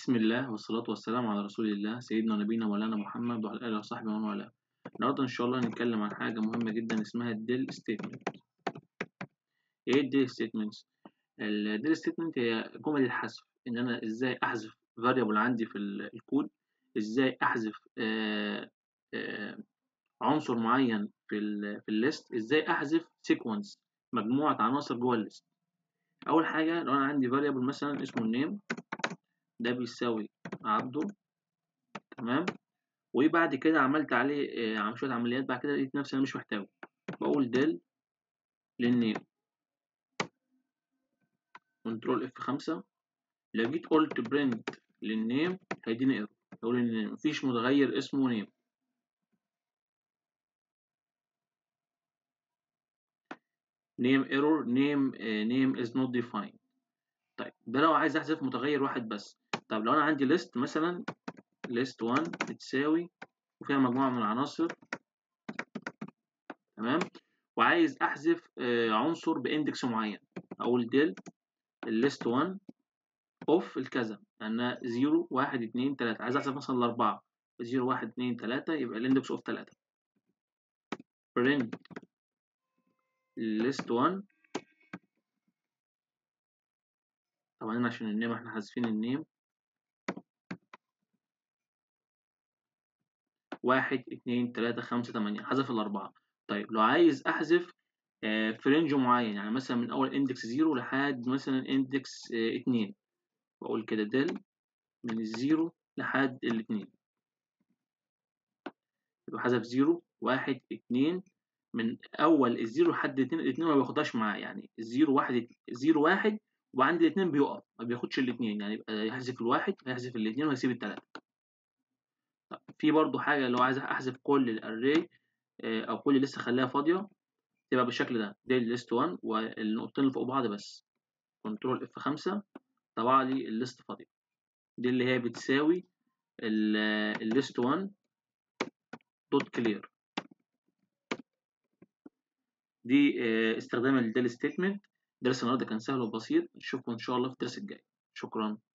بسم الله والصلاة والسلام على رسول الله سيدنا ونبينا مولانا محمد وعلى آله وصحبه ومن والاه. النهارده إن شاء الله هنتكلم عن حاجة مهمة جدا اسمها الديل ستيتمنت. إيه الديل ستيتمنتس؟ الديل ستيتمنت هي جمل الحذف إن أنا إزاي أحذف فاريبل عندي في الكود، إزاي أحذف آآ آآ عنصر معين في ال في الليست، إزاي أحذف sequence مجموعة عناصر جوه الليست. أول حاجة لو أنا عندي فاريبل مثلًا اسمه النيم ده بيساوي عبده تمام وبعد كده عملت عليه آه شوية عمليات بعد كده لقيت نفسي أنا مش محتاجه بقول ديل للنيم كنترول اف خمسة لو جيت قلت برنت للنيم هيديني ايرور يقول ان مفيش متغير اسمه نيم نيم ايرور نيم نيم از نوت defined طيب ده لو عايز احذف متغير واحد بس طب لو انا عندي ليست مثلا ليست 1 بتساوي وفيها مجموعه من العناصر تمام وعايز احذف آه عنصر باندكس معين اقول ديل الليست 1 اوف الكذا يعني 0 1 2 3 عايز احذف مثلا الاربعه 0 1 2 3 يبقى الاندكس اوف 3 print list 1 طبعا هنا عشان النيم احنا حذفين النيم واحد اتنين تلاتة خمسة تمانية حذف الأربعة طيب لو عايز أحذف آه في رينج معين يعني مثلا من أول إندكس زيرو لحد مثلا إندكس آه اتنين بقول كده ديل من الزيرو لحد الاتنين يبقى حذف زيرو واحد اتنين من أول الزيرو لحد اتنين الاتنين ما بياخدهاش معاه يعني الزيرو واحد زيرو واحد وعند الاتنين بيقف ما بياخدش الاتنين يعني يبقى يحذف الواحد ويحذف الاتنين ويسيب التلاتة طب في برضو حاجة لو عايز أحذف كل الأري أو كل لسه خليها فاضية تبقى بالشكل ده دي الليست 1 والنقطتين اللي فوق بعض بس كنترول اف 5 طبع لي الليست فاضية دي اللي هي بتساوي الليست 1 دوت كلير دي استخدام الديل ستيتمنت درس النهارده كان سهل وبسيط نشوفكم ان شاء الله في الدرس الجاي شكرا